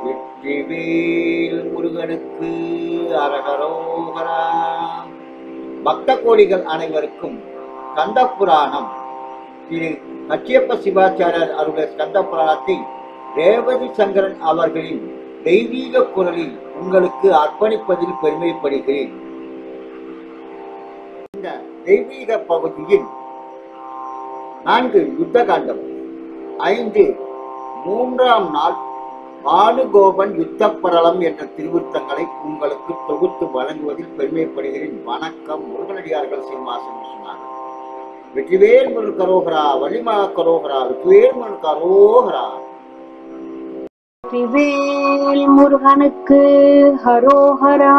வெற்றிவேல் முருகனுக்கு அரகரோகரா பக்த கோடிகள் அனைவருக்கும் கந்த புராணம் திரு கச்சியப்ப சிவாச்சாரியர் அருள கந்த புராணத்தை ரேவதி சங்கரன் அவர்களின் தெய்வீக குரலில் உங்களுக்கு அர்ப்பணிப்பதில் பெருமைப்படுகிறேன் இந்த தெய்வீக பகுதியில் நான்கு யுத்த காண்டம் ஐந்து மூன்றாம் நாள் பானுகோபன் யுத்த பரளம் என்ற திருவுத்தங்களை உங்களுக்கு தொகுத்து வழங்குவதில் பெருமைப்படுகிறேன் வணக்கம் முருகனடியார்கள் சிம்மாசனம் சொன்னார் வெற்றிவேல் முருகன் கரோகரா வலிமா கரோகரா வெற்றிவேல் முருகன் கரோகரா வெற்றிவேல் முருகனுக்கு ஹரோஹரா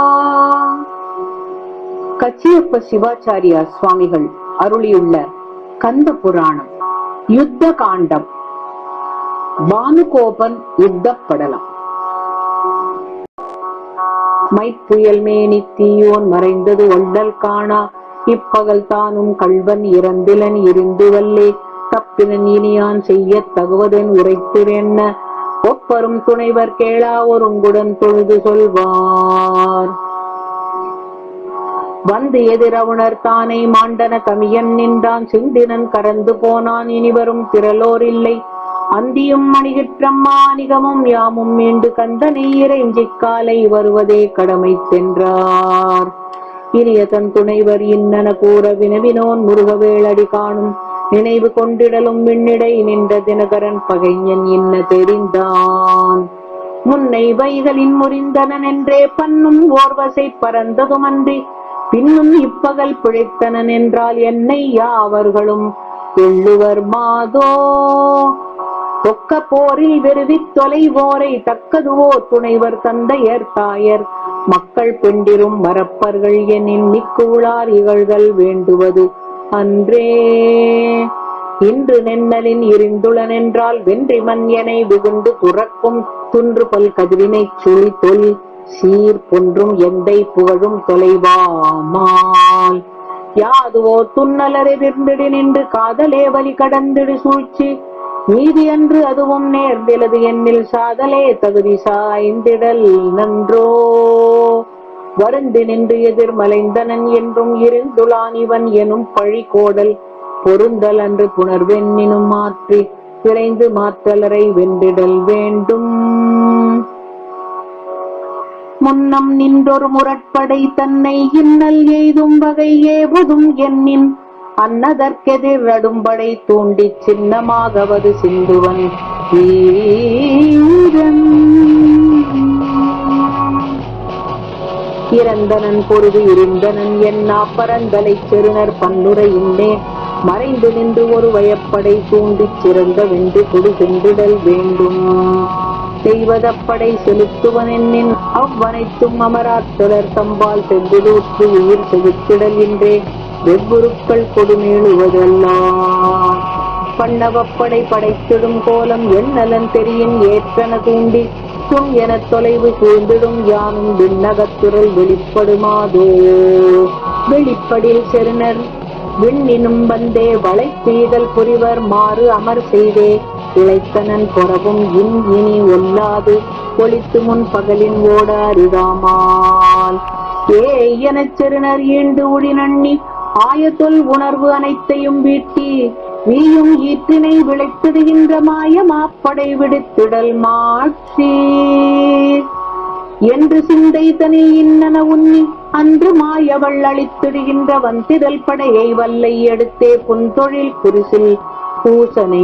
கச்சியப்ப சிவாச்சாரியா சுவாமிகள் அருளியுள்ள கந்த புராணம் யுத்த காண்டம் பானுகோபன் யுத்த படலம் மைப்புயல் மேனி தீயோன் மறைந்தது ஒண்டல் காணா இப்பகல் தானும் கள்வன் இறந்திலன் இருந்து வல்லே தப்பினன் இனியான் செய்ய தகுவதென் உரைத்திரென்ன ஒப்பரும் துணைவர் கேளா ஒருங்குடன் தொழுது சொல்வார் வந்து எதிரவுணர் தானை மாண்டன கமியன் நின்றான் சிண்டினன் கறந்து போனான் இனிவரும் திரளோர் இல்லை அந்தியும் மணிகிற்றம் மாணிகமும் யாமும் மீண்டு கந்தனை இறைஞ்சிக் காலை வருவதே கடமை சென்றார் இனிய தன் துணைவர் இன்னன கூற வினவினோன் முருகவேளடி காணும் நினைவு கொண்டிடலும் விண்ணிடை நின்ற தினகரன் பகைஞன் இன்ன தெரிந்தான் முன்னை வைகளின் முறிந்தனன் என்றே பன்னும் ஓர்வசை பறந்ததுமன்றி பின்னும் இப்பகல் பிழைத்தனன் என்றால் என்னை யாவர்களும் எள்ளுவர் மாதோ தொக்க போரில் வெறுவித் தொலைவோரை தக்கதுவோ துணைவர் தந்தையர் தாயர் மக்கள் பெண்டிரும் மறப்பர்கள் எனின் மிக்குளார் இகழ்தல் வேண்டுவது அன்றே இன்று நென்னலின் இருந்துளன் என்றால் வென்றி மன்யனை வெகுண்டு துறக்கும் துன்று பல் கதிரினைச் சுழி தொல் சீர் பொன்றும் எந்தை புகழும் தொலைவாமால் யாதுவோ துன்னலரெதிர்ந்திடு நின்று காதலே வலி கடந்திடு சூழ்ச்சி நீதி அன்று அதுவும் நேர்ந்திலது என்னில் சாதலே தகுதி சாய்ந்திடல் நன்றோ வருந்தி நின்று எதிர் மலைந்தனன் என்றும் இருந்துளான் இவன் எனும் பழி கோடல் பொருந்தல் அன்று புனர்வெண்ணினும் மாற்றி விரைந்து மாற்றலரை வென்றிடல் வேண்டும் முன்னம் நின்றொரு முரட்படை தன்னை இன்னல் எய்தும் வகை ஏவதும் எண்ணின் அன்னதற்கெதிர் அடும்படை தூண்டிச் சின்னமாகவது சிந்துவன் வீரன் இறந்தனன் பொருது இருந்தனன் என்னா பரந்தலைச் செருணர் பன்னுரையின்னே மறைந்து நின்று ஒரு வயப்படை தூண்டிச் சிறந்த வென்று கொடு சென்றிடல் வேண்டும் செய்வதப்படை செலுத்துவன் என்னின் அவ்வனைத்தும் அமராத்தலர் தம்பால் சென்றிடூற்று உயிர் செலுத்திடல் என்றே வெவ்வுருக்கள் கொடுமேழுவதெல்லாம் பண்ணவப்படை படைத்திடும் கோலம் எண்ணலன் தெரியின் ஏற்றன தூண்டி தும் எனத் தொலைவு சூழ்ந்திடும் யானும் விண்ணகத்துரல் வெளிப்படுமாதோ வெளிப்படில் செருணர் விண்ணினும் வந்தே வளைப்பெய்தல் புரிவர் மாறு அமர் செய்தே இளைத்தனன் பொறவும் இன் இனி ஒல்லாது ஒளித்து முன் பகலின் ஓட அரிதாமால் ஏ எனச் செருணர் ஈண்டு உடி நண்ணி ஆயத்தொல் உணர்வு அனைத்தையும் வீட்டி நீயும் ஈற்றினை விளைத்திடுகின்ற மாய மாப்படை விடுத்திடல் மாட்சி என்று சிந்தை தனில் இன்னன உன்னி அன்று மாயவள் அளித்திடுகின்ற வந்திரல் படையை வல்லை எடுத்தே புன்தொழில் குரிசில் பூசனை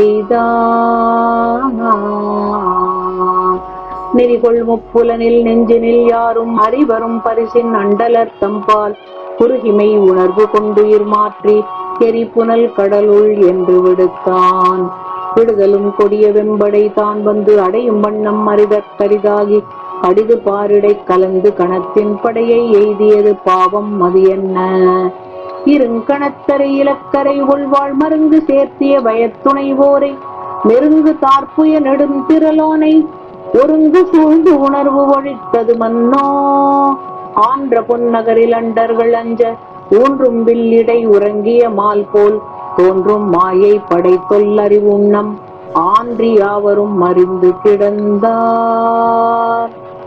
செய்தான் நெறிகொள் முப்புலனில் நெஞ்சினில் யாரும் அறிவரும் பரிசின் அண்டலர் தம்பால் குறுகிமை உணர்வு கொண்டுயிர் மாற்றி எரிப்புனல் கடலுள் என்று விடுத்தான் விடுதலும் கொடிய வெம்படை தான் வந்து அடையும் வண்ணம் அறிதற் கரிதாகி கடிது பாரிடை கலந்து கணத்தின் படையை எய்தியது பாவம் அது என்ன இருங்கணத்தரை இலக்கரை உள்வாழ் மருங்கு சேர்த்திய பயத்துணைவோரை நெருங்கு தார்ப்புய நெடும் திரளோனை ஒருங்கு சூழ்ந்து உணர்வு ஒழித்தது மன்னோ ஆன்ற பொன்னகரில் அண்டர்கள் அஞ்ச ஊன்றும் வில்லிடை உறங்கிய மால் போல் தோன்றும் மாயை படை தொல்லறிவு உண்ணம் ஆன்றி யாவரும் மறிந்து கிடந்தார்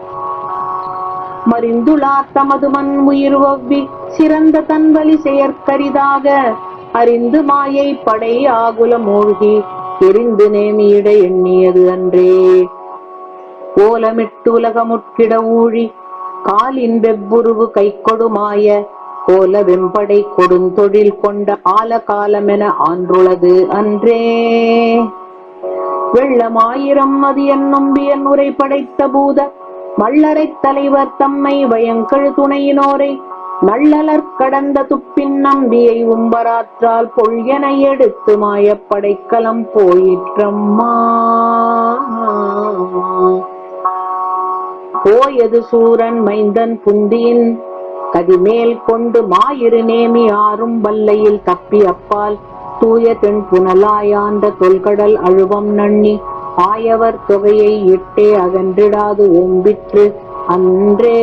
மறிந்துளார் தமது மண் உயிர் ஒவ்வி சிறந்த தன்வலி செயற்கரிதாக அறிந்து மாயை படை ஆகுல மூழ்கி எரிந்து நேமியிட எண்ணியது அன்றே கோலமிட்டு உலகமுட்கிட ஊழி காலின் வெவ்வுருவு கைக்கொடுமாய கோல வெம்படை கொடுந்தொழில் கொண்ட ஆல காலமென ஆன்றுளது அன்றே வெள்ளமாயிரம் அது என்னும் வியன் உரை படைத்த பூத வள்ளரைத் தலைவர் தம்மை வயங்கழு துணையினோரை நள்ளலர் கடந்த துப்பின் நம்பியை உம்பராற்றால் பொழ்யன எடுத்து மாயப் படைக்கலம் போயிற்றம்மா போயது சூரன் மைந்தன் புந்தியின் கதிமேல் கொண்டு மாயிரு நேமி ஆறும் வல்லையில் தப்பி அப்பால் தூய தென் புனலாயாண்ட தொல்கடல் அழுவம் நண்ணி ஆயவர் தொகையை இட்டே அகன்றிடாது ஓம்பிற்று அன்றே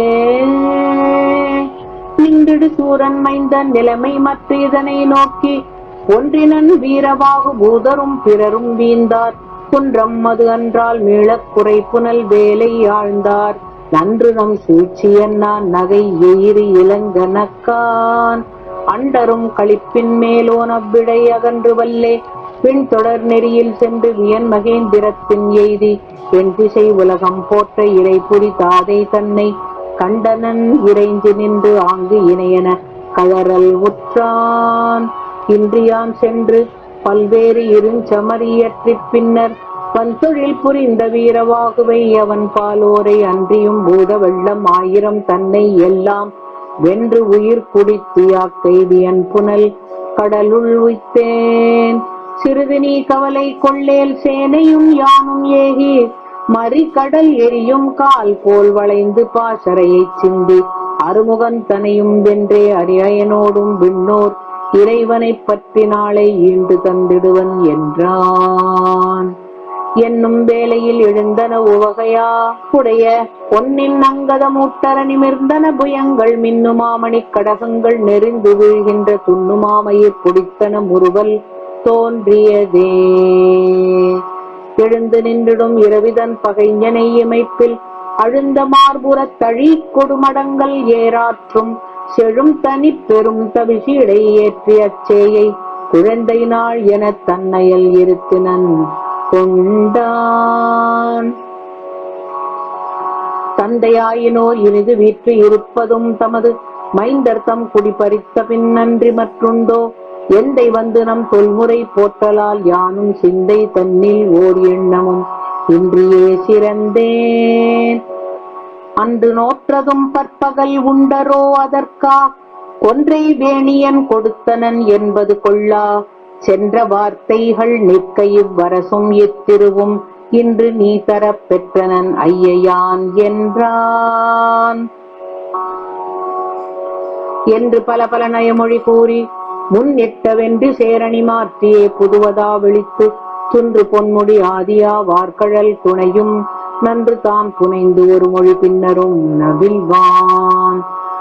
நின்றிடு சூரன் மைந்தன் நிலைமை மற்ற இதனை நோக்கி ஒன்றினன் வீரவாகு பூதரும் பிறரும் வீந்தார் குன்றம் அது அன்றால் மீளக் குறை புனல் வேலை ஆழ்ந்தார் நன்று நம் சூழ்ச்சியன் நான் நகை எயிறு இளங்கனக்கான் அண்டரும் களிப்பின் மேலோன் அவ்விடை அகன்று வல்லே பின் தொடர் நெறியில் சென்று வியன் மகேந்திரத்தின் எய்தி என் திசை உலகம் போற்ற இறைபுரி தாதை தன்னை கண்டனன் இறைஞ்சு நின்று ஆங்கு இணையன கழறல் உற்றான் இன்றியான் சென்று பல்வேறு இருஞ்சமரியற்றிப் பின்னர் வன்தொழில் புரிந்த வீரவாகுவை அவன் பாலோரை அன்றியும் பூத வெள்ளம் ஆயிரம் தன்னை எல்லாம் வென்று உயிர் குடித்து யாக்கைவியன் புனல் கடலுள் உய்த்தேன் சிறிது நீ கவலை கொள்ளேல் சேனையும் யானும் ஏகி மறிகடல் எரியும் கால் போல் வளைந்து பாசறையைச் சிந்தி அருமுகன் தனையும் வென்றே அரியனோடும் விண்ணோர் இறைவனைப் பற்றி நாளை ஈண்டு தந்திடுவன் என்றான் என்னும் வேளையில் எழுந்தன உவகையா உடைய பொன்னின் அங்கத மூட்டர நிமிர்ந்தன புயங்கள் மின்னுமாமணிக் கடகங்கள் நெறிந்து வீழ்கின்ற துண்ணுமாமயிர் பிடித்தன முறுவல் தோன்றியதே எழுந்து நின்றிடும் இரவிதன் பகைஞனை இமைப்பில் அழுந்த மார்புறத் தழி கொடுமடங்கள் ஏறாற்றும் செழும் தனி பெரும் தவிசீடை ஏற்றிய அச்சேயை குழந்தை நாள் எனத் தன்னையல் இருத்தினன் கொண்டான் தந்தையாயினோர் இனிது வீற்று இருப்பதும் தமது மைந்தர் தம் குடிபறித்த பின்னன்றி மற்றுண்டோ எந்தை வந்து நம் தொல்முறை போற்றலால் யானும் சிந்தை தன்னில் ஓர் எண்ணமும் இன்றியே சிறந்தேன் அன்று நோற்றதும் பற்பகல் உண்டரோ அதற்கா ஒன்றை வேணியன் கொடுத்தனன் என்பது கொள்ளா சென்ற வார்த்தைகள் நிற்க இவ்வரசும் இத்திருவும் இன்று நீ தரப் பெற்றனன் ஐயையான் என்றான் என்று பல பல நயமொழி கூறி முன் எட்டவென்று சேரணி மாற்றியே புதுவதா விழித்து துன்று பொன்முடி ஆதியா வார்கழல் துணையும் நன்று தான் புனைந்து ஒரு மொழி பின்னரும் நவில்வான்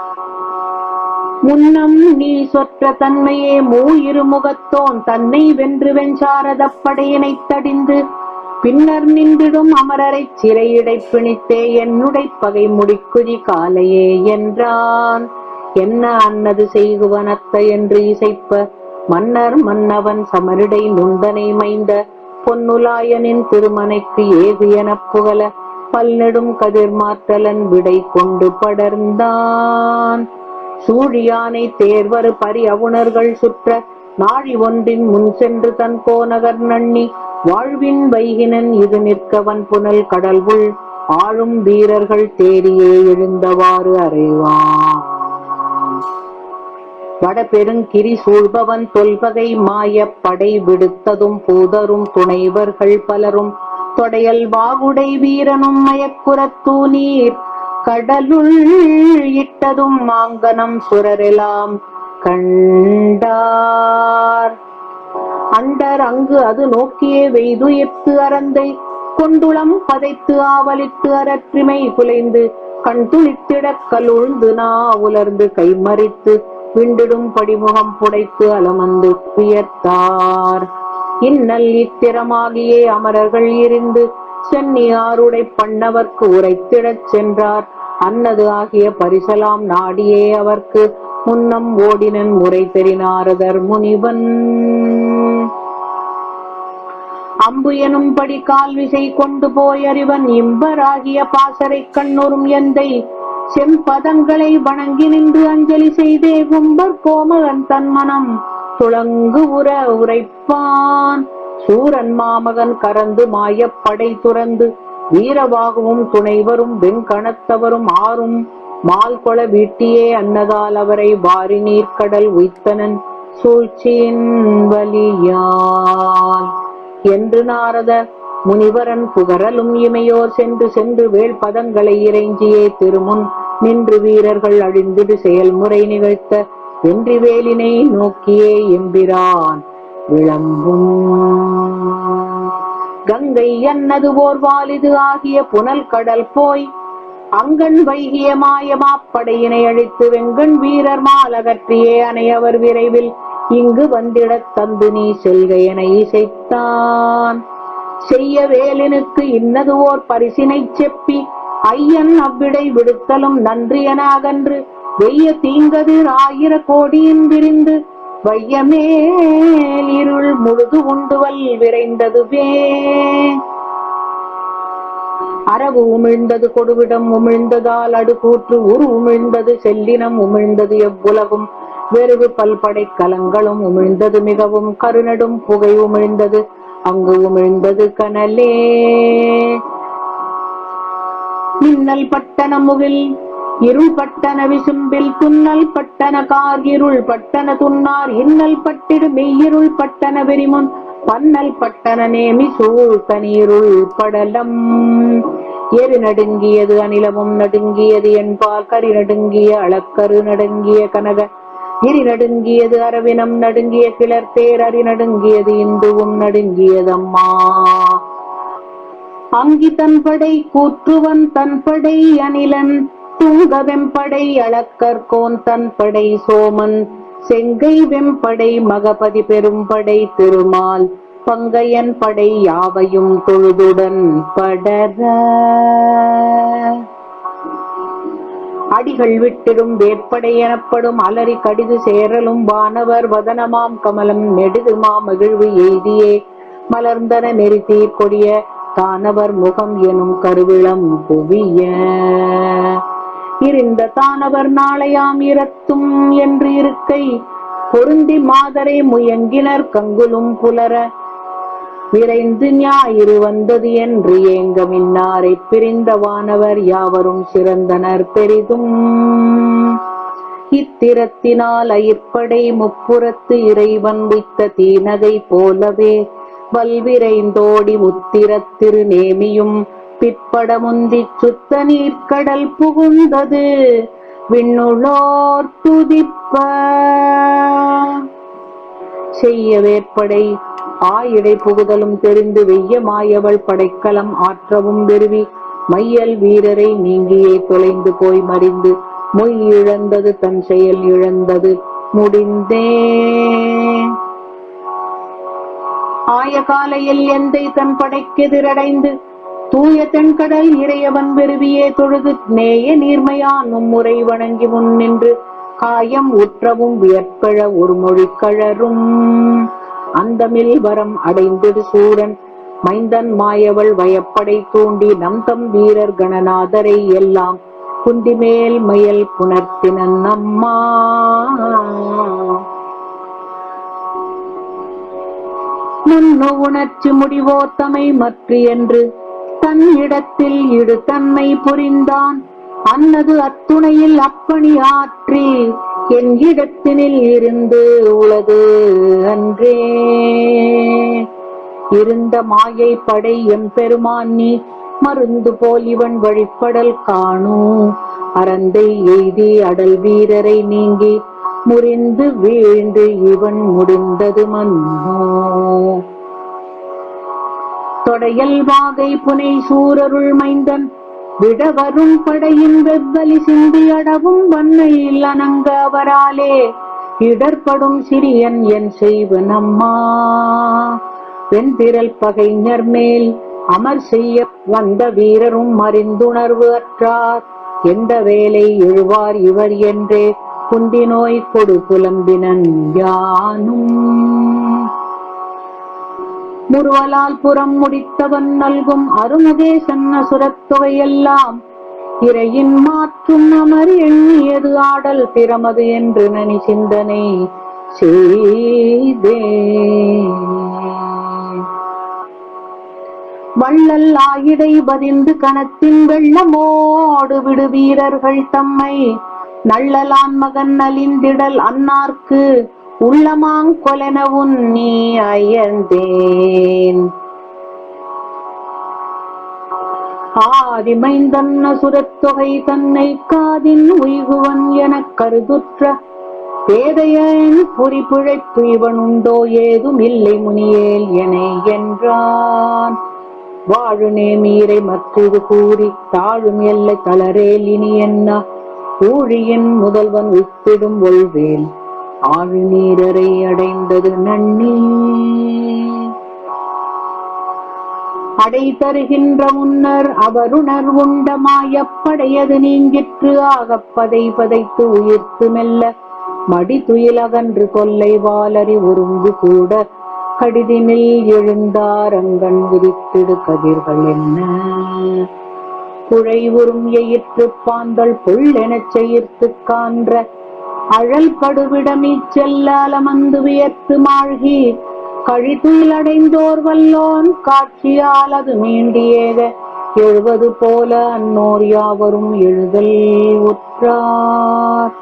முன்னம் நீ சொற்ற தன்மையே மூ இருமுகத்தோன் தன்னை வென்று வெஞ்சாரதப் படையினைத் தடிந்து பின்னர் நின்றிடும் அமரரைச் சிறையிடை பிணித்தே என்னுடை பகை முடிக்குதி காலையே என்றான் என்ன அன்னது செய்குவனத்த என்று இசைப்ப மன்னர் மன்னவன் சமரிடை நுந்தனை மைந்த பொன்னுலாயனின் திருமனைக்கு ஏது எனப் புகழ பல்நெடும் கதிர் மாற்றலன் விடை கொண்டு படர்ந்தான் சூழியானை தேர்வரு பரி அவுணர்கள் சுற்ற நாழி ஒன்றின் முன் சென்று தன் கோநகர் நண்ணி வாழ்வின் வைகினன் இது நிற்கவன் புனல் கடல் உள் ஆளும் வீரர்கள் தேடியே எழுந்தவாறு அறைவான் வடபெருங்கிரி சூழ்பவன் தொல்பகை மாயப் படை விடுத்ததும் பூதரும் துணைவர்கள் பலரும் தொடையல் வாகுடை வீரனும் மயக்குறத் தூநீர் கடலுள் இட்டதும் மாங்கனம் சுரரெலாம் கண்டார் அண்டர் அங்கு அது நோக்கியே வெய்துயிர்த்து அரந்தை கொண்டுளம் பதைத்து ஆவலித்து அரற்றிமை குலைந்து கண் துளித்திடக் கலுழ்ந்து நா உலர்ந்து கைமறித்து விண்டிடும் படிமுகம் புடைத்து அலமந்து உயர்த்தார் இன்னல் இத்திரமாகியே அமரர்கள் இருந்து சென்னியாருடை பண்ணவர்க்கு உரைத்திடச் சென்றார் அன்னது ஆகிய பரிசலாம் நாடியே அவர்க்கு முன்னம் ஓடினன் முறை பெறினாரதர் முனிவன் அம்பு எனும்படி கால் விசை கொண்டு போய் அறிவன் இம்பராகிய பாசறை கண்ணுறும் எந்தை செம்பதங்களை வணங்கி நின்று அஞ்சலி செய்தே கும்பர் கோமகன் தன் மனம் துளங்கு உற உரைப்பான் சூரன் மாமகன் கறந்து மாயப்படை துறந்து வீரவாகவும் துணைவரும் வெண்கணத்தவரும் ஆறும் மால் கொள வீட்டியே அன்னதால் அவரை வாரி நீர்க்கடல் உய்த்தனன் சூழ்ச்சியின் வலியால் என்று நாரத முனிவரன் புகரலும் இமையோர் சென்று சென்று வேள் பதங்களை இறைஞ்சியே திருமுன் நின்று வீரர்கள் அழிந்திடு செயல்முறை நிகழ்த்த வென்றி வேலினை நோக்கியே எம்பிரான் விளம்பும் கங்கை என்னது ஓர் வாலிது ஆகிய புனல் கடல் போய் அங்கன் வைகிய மாயமாப்படையினை அழித்து வெங்கண் வீரர் மாலகற்றியே அனையவர் விரைவில் இங்கு வந்திடத் தந்து நீ செல்க என இசைத்தான் செய்ய வேலினுக்கு இன்னது ஓர் பரிசினைச் செப்பி ஐயன் அவ்விடை விடுத்தலும் நன்று என அகன்று வெய்ய தீங்கதிர் ஆயிர கோடியின் விரிந்து வையமேல் இருள் முழுது உண்டுவல் விரைந்ததுவே அரவு உமிழ்ந்தது கொடுவிடம் உமிழ்ந்ததால் அடுகூற்று உரு உமிழ்ந்தது செல்லினம் உமிழ்ந்தது எவ்வுலகும் வெறுவு பல்படை கலங்களும் உமிழ்ந்தது மிகவும் கருநடும் புகை உமிழ்ந்தது அங்கு உமிழ்ந்தது கனலே மின்னல் பட்டன முகில் இருள் பட்டன விசும்பில் துன்னல் பட்டன கார் இருள் பட்டன துன்னார் இன்னல் பட்டிடு மெய்யிருள் பட்டன வெறிமுன் பன்னல் பட்டன நேமி சூழ் தனீருள் படலம் எரு நடுங்கியது அனிலமும் நடுங்கியது என்பால் கரி நடுங்கிய அளக்கரு நடுங்கிய கனக இரி நடுங்கியது அரவினம் நடுங்கிய கிளர்த்தேர் அரி நடுங்கியது இந்துவும் நடுங்கியதம்மா அங்கி தன்படை கூற்றுவன் தன்படை அனிலன் தூங்க வெம்படை அளக்கற்கோன் தன்படை சோமன் செங்கை வெம்படை மகபதி பெரும்படை திருமால் பங்கையன் படை யாவையும் தொழுதுடன் படர அடிகள் விட்டிடும் வேட்படை எனப்படும் அலறி கடிது சேரலும் வானவர் வதனமாம் கமலம் நெடுது மகிழ்வு எய்தியே மலர்ந்தன நெறித்தீர் கொடிய தானவர் முகம் எனும் கருவிளம் குவிய இருந்த தானவர் நாளையாம் இரத்தும் என்று இருக்கை பொருந்தி மாதரை முயங்கினர் கங்குலும் புலர விரைந்து ஞாயிறு வந்தது என்று ஏங்க மின்னாரை பிரிந்த வானவர் யாவரும் சிறந்தனர் பெரிதும் இத்திரத்தினால் அயிற்படை முப்புறத்து இறைவன் உய்த்த தீனகை போலவே வல்விரைந்தோடி முத்திரத் திருநேமியும் பிற்பட முந்திச் சுத்த நீர்க்கடல் புகுந்தது விண்ணுளோர் துதிப்ப செய்ய வேற்படை ஆயிடை புகுதலும் தெரிந்து வெய்ய மாயவள் படைக்கலம் ஆற்றவும் விருவி மையல் வீரரை நீங்கியே தொலைந்து போய் மறிந்து மொய் இழந்தது தன் செயல் இழந்தது முடிந்தே ஆய காலையில் எந்தை தன் படைக்கெதிரடைந்து தூய தென்கடல் இறையவன் விருவியே தொழுது நேய நீர்மையான் மும்முறை வணங்கி முன் நின்று காயம் உற்றவும் வியற்பழ ஒரு மொழி கழரும் அந்தமில் வரம் அடைந்தது சூரன் மைந்தன் மாயவள் வயப்படை தூண்டி நம் தம் வீரர் கணநாதரை எல்லாம் குந்திமேல் மயல் புணர்த்தினன் அம்மா முன்னு உணர்ச்சி முடிவோத்தமை மற்று என்று தன் இடத்தில் இடு தன்மை புரிந்தான் அன்னது அத்துணையில் அப்பணி ஆற்றி என் இடத்தினில் இருந்து உளது அன்றே இருந்த மாயை படை எம்பெருமான் நீ மருந்து போல் இவன் வழிப்படல் காணூ அறந்தை எய்தி அடல் வீரரை நீங்கி முறிந்து வீழ்ந்து இவன் முடிந்தது மன்னோ தொடையல் வாகை புனை சூரருள் மைந்தன் விடவரும் படையின் வெவ்வலி சிந்தி அடவும் வன்னையில் அணங்க அவராலே இடர்படும் சிறியன் என் செய்வன் அம்மா வெண்திரல் பகைஞர் மேல் அமர் செய்ய வந்த வீரரும் அறிந்துணர்வு அற்றார் எந்த வேலை எழுவார் இவர் என்றே குந்தி நோய் கொடு புலம்பினன் யானும் முருவலால் புறம் முடித்தவன் நல்கும் அருமுகேசன் அசுரத்தொகையெல்லாம் இறையின் மாற்றும் அமர் எண்ணியது ஆடல் பிறமது என்று நனி சிந்தனை செய்தே வள்ளல் ஆயிடை பதிந்து கணத்தின் வெள்ளமோடு விடு வீரர்கள் தம்மை நள்ளலான் மகன் நலிந்திடல் அன்னார்க்கு உள்ளமாங்கொலென உன்னி அயர்ந்தேன் ஆதிமைந்தன் சுரத்தொகை தன்னை காதின் உய்குவன் எனக் கருதுற்ற பேதையன் பொறி பிழைப்பு இவனுண்டோ ஏதும் இல்லை முனியேல் என என்றான் வாழு நேமீரை மற்றது கூறி தாழும் எல்லை தளரேல் இனி என்ன ஊழியின் முதல்வன் உத்திடும் ஒழ்வேல் ஆழு நீரரை அடைந்தது நன்னி அடை தருகின்ற முன்னர் அவருணர் உண்ட மாயப்படையது நீங்கிற்று ஆகப் பதை பதைத்து உயிர்த்து மெல்ல மடி துயிலகன்று கொல்லை வாலறி உரும்பு கூட கடிதினில் எழுந்தார் அங்கண் விரித்திடு கதிர்கள் என்ன குழை உறும் எயிற்று பாந்தள் புள்ளெனச் செயிர்த்து கான்ற அழல் படுவிடமீச் செல்ல அலமந்து வியர்த்து மாழ்கி கழித்துயில் அடைந்தோர் வல்லோன் காட்சியால் அது மீண்டியேக எழுவது போல அன்னோர் யாவரும் எழுதல் உற்றார்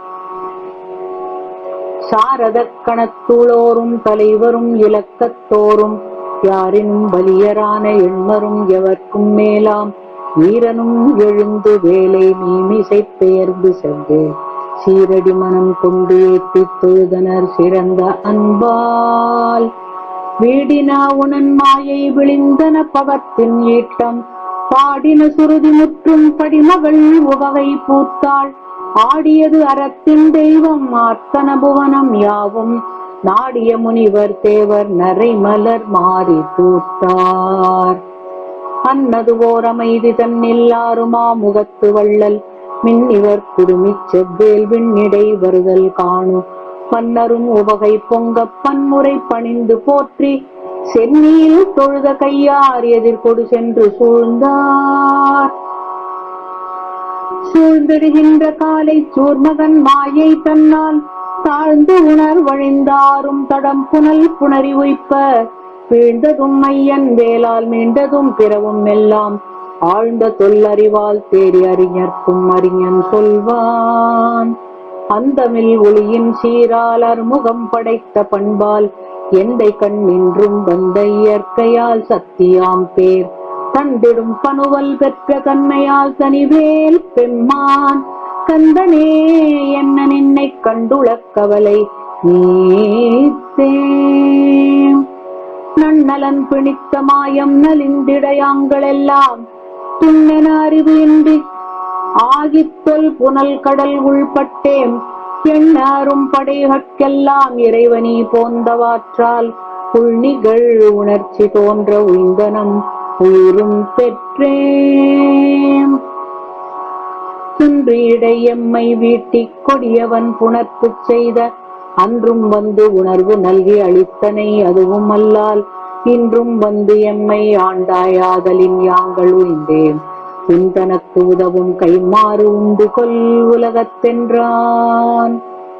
சாரதக் கணத்துளோரும் தலைவரும் இலக்கத்தோரும் யாரினும் வலியரான எண்மரும் எவர்க்கும் மேலாம் வீரனும் எழுந்து வேலை மீமிசை பெயர்ந்து செவ்வே சீரடி மனம் கொண்டு ஏத்தித் தொழுதனர் சிறந்த அன்பால் வீடினா உணன் மாயை விழிந்தன பவத்தின் ஈட்டம் பாடின சுருதி முற்றும் படிமகள் உவகை பூத்தாள் ஆடியது அறத்தின் தெய்வம் ஆர்த்தன புவனம் யாவும் நாடிய முனிவர் தேவர் நரை மலர் மாறி தூத்தார் அன்னது ஓர் அமைதி தன்னில்லாருமா முகத்து வள்ளல் மின்னிவர் குடுமிச் செவ்வேல் விண்ணிடை வருதல் காணு பன்னரும் உவகை பொங்க பன்முறை பணிந்து போற்றி சென்னியில் தொழுத கையார் எதிர்கொடு சென்று சூழ்ந்தார் சூழ்ந்திடுகின்ற காலை சூர்மகன் மாயை தன்னால் தாழ்ந்து உணர் வழிந்தாரும் தடம் புனல் புணரி உய்ப்ப வீழ்ந்ததும் மையன் வேளால் மீண்டதும் பிறவும் எல்லாம் ஆழ்ந்த தொல்லறிவால் தேடி அறிஞர்க்கும் அறிஞன் சொல்வான் அந்தமில் ஒளியின் சீரால் அறுமுகம் படைத்த பண்பால் எந்தை கண் நின்றும் வந்த இயற்கையால் சத்தியாம் பேர் தந்திடும் பனுவல் பெற்ற தன்மையால் தனிவேல் பெம்மான் கந்தனே என்ன நின்னை கண்டுள கவலை நீத்தேம் நன்னலன் பிணித்த மாயம் நலிந்திடையாங்களெல்லாம் துண்ணென அறிவு இன்றி ஆகித்தொல் புனல் கடல் உள்பட்டேம் எண்ணாரும் படைகட்கெல்லாம் இறைவனி போந்தவாற்றால் உள்நிகழ் உணர்ச்சி தோன்ற உய்ந்தனம் உயிரும் பெற்றேன் குன்றிடை எம்மை வீட்டிக் கொடியவன் புணர்ப்புச் செய்த அன்றும் வந்து உணர்வு நல்கி அளித்தனை அதுவும் அல்லால் இன்றும் வந்து எம்மை ஆண்டாயாதலின் யாங்கள் உய்ந்தேன் உன் தனக்கு உதவும் கைமாறு உண்டு கொல் உலகத்தென்றான்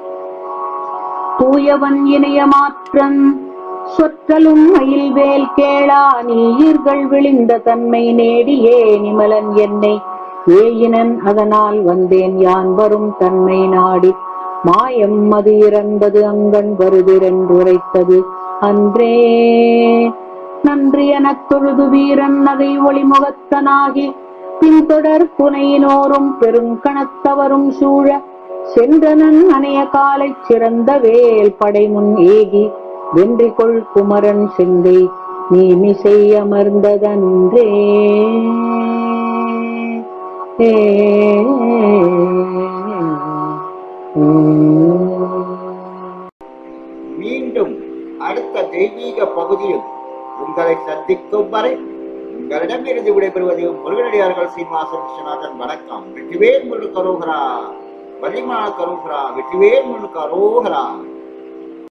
தூயவன் இணையமாற்றன் சொற்றலும் மயில்வேல் கேளா நீர்கள் விழிந்த தன்மை நேடியே நிமலன் என்னை ஏயினன் அதனால் வந்தேன் யான் வரும் தன்மை நாடி மாயம் அது இறந்தது அங்கண் வருதிரென்றுரைத்தது அன்றே நன்றி எனத் தொழுது வீரன் நகை ஒளிமுகத்தனாகி பின்தொடர் புனையினோரும் பெருங்கணத்தவரும் சூழ சென்றனன் அணைய காலைச் சிறந்த வேல் படைமுன் ஏகி வென்றிகொள் குமரன் செங்கை நீ மிசை அமர்ந்ததன்றே ஏ மீண்டும் அடுத்த தெய்வீக பகுதியில் உங்களை சந்திக்கும் வரை உங்களிடமிருந்து விடைபெறுவது முருகனடியார்கள் சீனிவாசன் விஸ்வநாதன் வணக்கம் வெற்றிவேல் முழு கரோகரா வள்ளிமான கரோகரா வெற்றிவேல் முழு கரோகரா